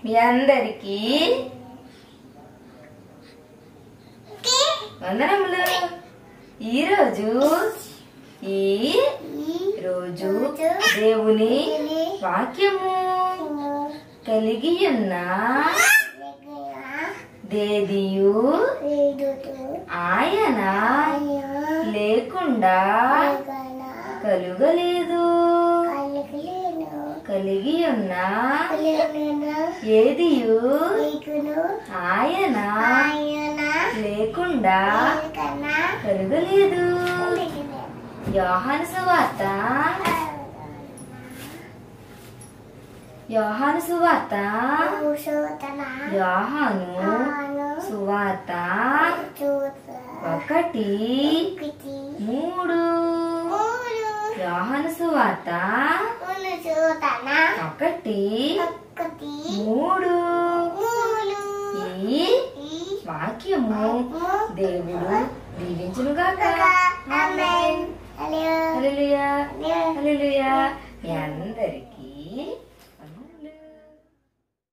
మీ అందరికీ వందనములు ఈరోజు ఈ రోజు దేవుని వాక్యము కలిగి ఉన్న దేదియు ఆయన లేకుండా కలుగలేదు కలిగి ఉన్న ఏదియు ఆయన లేకుండా కలుగలేదు యోహాను సువార్త యోహాను సువార్త యోహాను సువార్త ఒకటి మూడు యోహాను సువార్త ఒకటి మూడు ఈ వాక్యము దేవుడు దీవించునుగాక ఆమేన్. హల్లెలూయా. హల్లెలూయా హల్లెలూయా మీ అందరికీ